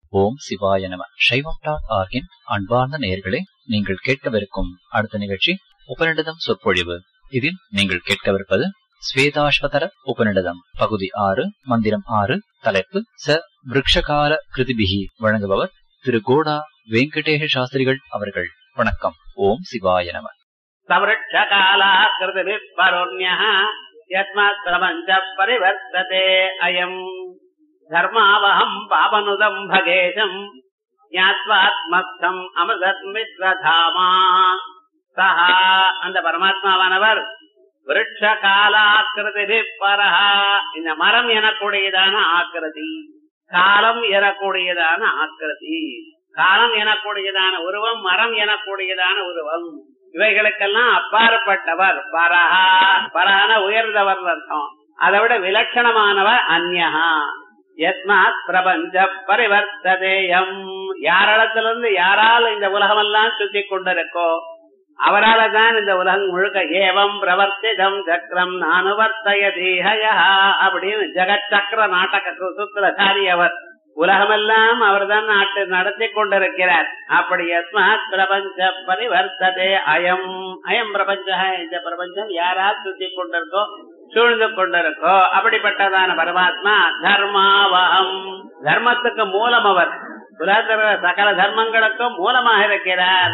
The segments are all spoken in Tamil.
ஓம் சிவாய நம சைவம் டாட் ஆர்கின் அன்பார்ந்த நேயர்களே நீங்கள் கேட்கவிருக்கும் அடுத்த நிகழ்ச்சி உபநிடதம் சொற்பொழிவு இதில் நீங்கள் கேட்கவிருப்பது ஸ்வேதாஸ்வதர உபநிடதம் பகுதி ஆறு மந்திரம் ஆறு தலைப்பு ச விருக்ஷகால கிருதிபிகி வழங்குபவர் திரு கோடா வெங்கடேஷ சாஸ்திரிகள் அவர்கள் வணக்கம் ஓம் சிவாய நம सवृक्षकालाकृतिभिः परोऽन्यः यस्मात् प्रपञ्चः परिवर्तते अयम् धर्मावहम् पावनुदम् भगेशम् ஞாத்வாத்மஸ்தம் அமிர்தத்மிஸ்வதாமா சஹா அந்த பரமாத்மாவானவர் விருட்ச காலாக்கிருதி பரஹா இந்த மரம் எனக்கூடியதான ஆக்கிருதி காலம் எனக்கூடியதான ஆக்கிருதி காலம் எனக்கூடியதான உருவம் மரம் எனக்கூடியதான உருவம் இவைகளுக்கெல்லாம் அப்பாற்பட்டவர் பரஹா பரஹான உயர்ந்தவர் அர்த்தம் அதை விட விலட்சணமானவர் அந்யஹா எஸ்மாத் பிரபஞ்ச பரிவர்த்ததேயம் யாரிடத்திலிருந்து யாரால் இந்த உலகமெல்லாம் சுத்தி கொண்டிருக்கோ அவரால தான் இந்த உலகம் முழுக்க ஏவம் பிரவர்த்திதம் சக்கரம் நானுவர்த்தய தீஹயா அப்படின்னு ஜெகத் சக்கர நாட்டக சுத்திரசாரி அவர் உலகமெல்லாம் அவர் தான் நாட்டு நடத்தி கொண்டிருக்கிறார் அப்படி எஸ்மாத் பிரபஞ்ச பரிவர்த்ததே அயம் அயம் பிரபஞ்ச இந்த பிரபஞ்சம் யாரால் சுத்தி கொண்டிருக்கோ சூழ்ந்து கொண்டிருக்கோ அப்படிப்பட்டதான பரமாத்மா தர்மாவகம் தர்மத்துக்கு மூலம் அவர் உலகத்தில் சகல தர்மங்களுக்கும் மூலமாக இருக்கிறார்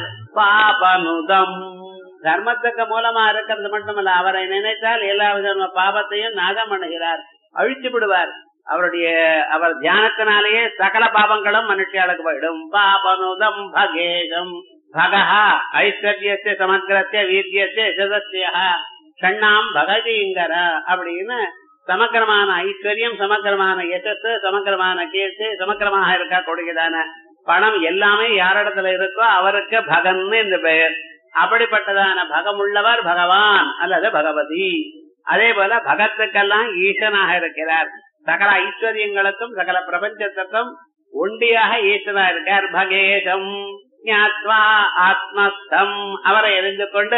பாபனுதம் தர்மத்துக்கு மூலமா இருக்கிறது மட்டுமல்ல அவரை நினைத்தால் எல்லா விதமான பாபத்தையும் நாகம் பண்ணுகிறார் அழித்து விடுவார் அவருடைய அவர் தியானத்தினாலேயே சகல பாபங்களும் மனுஷியாளுக்கு போயிடும் பாபனுதம் பகேஷம் பகஹா ஐஸ்வர்யத்தை சமக்கிரத்திய வீரியத்தை சதஸ்ய ஷண்ணாம் பகதீங்கர அப்படின்னு சமக்கிரமான ஐஸ்வர்யம் சமக்கிரமான யசத்து சமக்கிரமான கீர்த்தி சமக்கிரமாக இருக்க கூடியதான பணம் எல்லாமே யாரிடத்துல இருக்கோ அவருக்கு பகன்னு இந்த பெயர் அப்படிப்பட்டதான பகமுள்ளவர் பகவான் அல்லது பகவதி அதே போல பகத்துக்கெல்லாம் ஈசனாக இருக்கிறார் சகல ஐஸ்வர்யங்களுக்கும் சகல பிரபஞ்சத்துக்கும் ஒண்டியாக ஈசனா இருக்கார் பகேஷம் ஞாத்வா ஆத்மஸ்தம் அவரை அறிந்து கொண்டு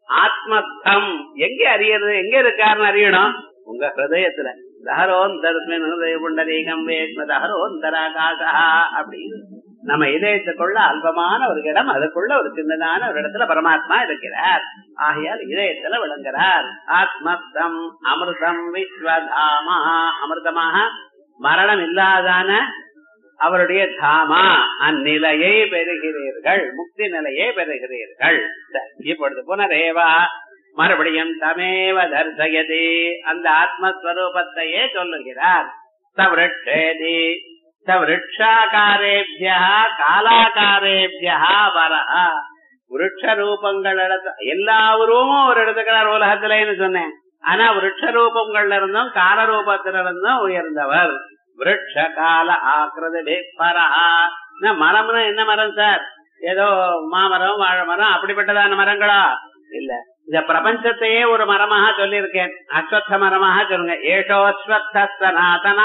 ஆத்மஸ்தம் எங்க அறியறது எங்க இருக்காருன்னு அறியணும் உங்க ஹிருதயத்துல தஹரோந்தரஸ்மின் ஹிருதய புண்டரீகம் வேத்ம தஹரோந்தராகாசா அப்படின்னு நம்ம இதயத்துக்குள்ள அல்பமான ஒரு இடம் அதுக்குள்ள ஒரு சின்னதான ஒரு இடத்துல பரமாத்மா இருக்கிறார் ஆகையால் இதயத்துல விளங்குறார் ஆத்மஸ்தம் அமிர்தம் விஸ்வதாமா அமிர்தமாக மரணம் இல்லாதான அவருடைய தாமா அந்நிலையை பெறுகிறீர்கள் முக்தி நிலையை பெறுகிறீர்கள் இப்பொழுது புனரேவா மறுபடியும் தமேவ தர்சயதி அந்த ஆத்மஸ்வரூபத்தையே சொல்லுகிறார் சவருஷேதி சவருஷாக்காரேபியா காலாக்காரேபியா வரஹ விருட்ச ரூபங்கள் எல்லா உருவமும் ஒரு எடுத்துக்கிறார் உலகத்திலேன்னு சொன்னேன் ஆனா விருட்ச ரூபங்கள்ல இருந்தும் கால ரூபத்தில இருந்தும் உயர்ந்தவர் விருட்ச கால ஆக்கிரதி பரஹா மரம்னா என்ன மரம் சார் ஏதோ மாமரம் வாழை மரம் அப்படிப்பட்டதான மரங்களா இல்ல இந்த பிரபஞ்சத்தையே ஒரு மரமாக சொல்லியிருக்கேன் அஸ்வத்த மரமாக சொல்லுங்க ஏஷோஸ்வத்த சனாதனா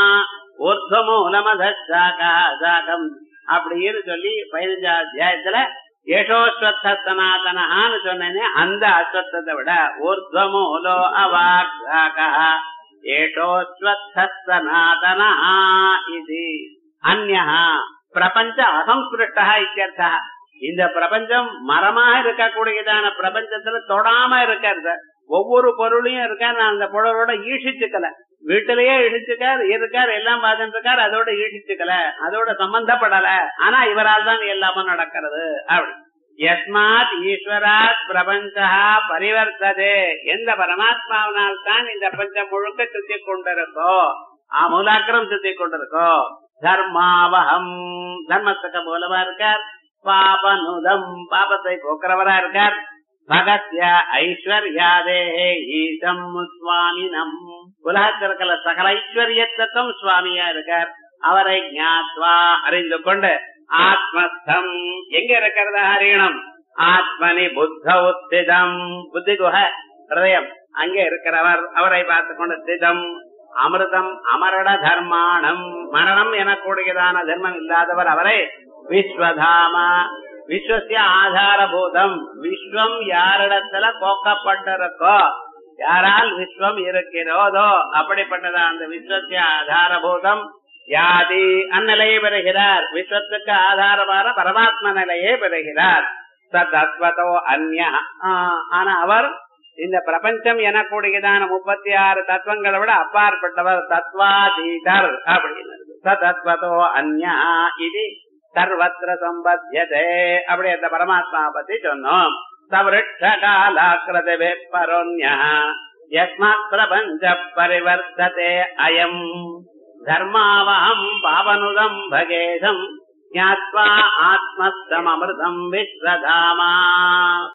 ஊர்துவமூலமதாகம் அப்படின்னு சொல்லி பதினஞ்சாம் அத்தியாயத்துல ஏஷோஸ்வத்த சனாதனஹான்னு சொன்னேனே அந்த அஸ்வத்தத்தை விட ஊர்துவமூலோ அவாக்ஷாகா ஏஷோஸ்வத்த சனாதனா இது அந்யா பிரபஞ்ச அசம்ஸ்பிருஷ்டா இத்தியர்த்தா இந்த பிரபஞ்சம் மரமாக இருக்கக்கூடியதான பிரபஞ்சத்துல தொடாம இருக்காரு ஒவ்வொரு பொருளையும் இருக்கார் நான் அந்த பொருளோட ஈஷிச்சுக்கல வீட்டிலேயே இழிச்சுக்கார் இருக்கார் எல்லாம் பார்த்துட்டு இருக்கார் அதோட ஈழிச்சுக்கல அதோட சம்பந்தப்படல ஆனா இவரால் தான் எல்லாமும் நடக்கிறது அப்படி யஸ்மாத் ஈஸ்வராத் பிரபஞ்சா பரிவர்த்ததே எந்த பரமாத்மாவினால் தான் இந்த பிரபஞ்சம் முழுக்க சுத்தி கொண்டிருக்கோ மூலாக்கிரம் சுத்தி கொண்டிருக்கோ தர்மாவகம் தர்மத்துக்கு மூலமா இருக்கார் பாபனுதம் பாபத்தை போக்குறவரா இருக்கார் பகத்ய ஐஸ்வர்யாதே ஈசம் சுவாமினம் உலகத்திற்கல சகல ஐஸ்வர்யத்துக்கும் சுவாமியா இருக்கார் அவரை ஞாத்வா அறிந்து கொண்டு ஆத்மஸ்தம் எங்க இருக்கிறதா அறியணும் ஆத்மனி புத்த உத்திதம் புத்தி குஹ ஹிருதயம் அங்கே இருக்கிறவர் அவரை பார்த்து கொண்டு ஸ்திதம் அமிர்தம் அமரட தர்மானம் மரணம் எனக்கூடியதான தர்மம் இல்லாதவர் அவரை விஸ்வதாமா விஸ்வசிய ஆதாரபூதம் விஸ்வம் யாரிடத்துல போக்கப்பட்டிருக்கோ யாரால் விஸ்வம் இருக்கிறோதோ அப்படிப்பட்டதா அந்த விஸ்வசிய ஆதாரபூதம் யாதி அந்நிலையை பெறுகிறார் விஸ்வத்துக்கு ஆதாரமான பரமாத்ம நிலையை பெறுகிறார் தத்வதோ அந்யா ஆனா அவர் இந்த பிரபஞ்சம் எனக்கூடியதான முப்பத்தி ஆறு தத்துவங்களை விட அப்பாற்பட்டவர் தத்வாதீதர் அப்படின்னு தத்வதோ அந்யா இது சர்வத்திர சம்பத்தியதே அப்படி அந்த பரமாத்மா பத்தி சொன்னோம் சவருட்சகாலாக்கிருதவே பரோன்யா யஸ்மாத் பிரபஞ்ச பரிவர்த்ததே அயம் தர்மாவகம் பாவனுதம் பகேதம் ஞாத்வா ஆத்மஸ்தமமிருதம் விஸ்வதாமா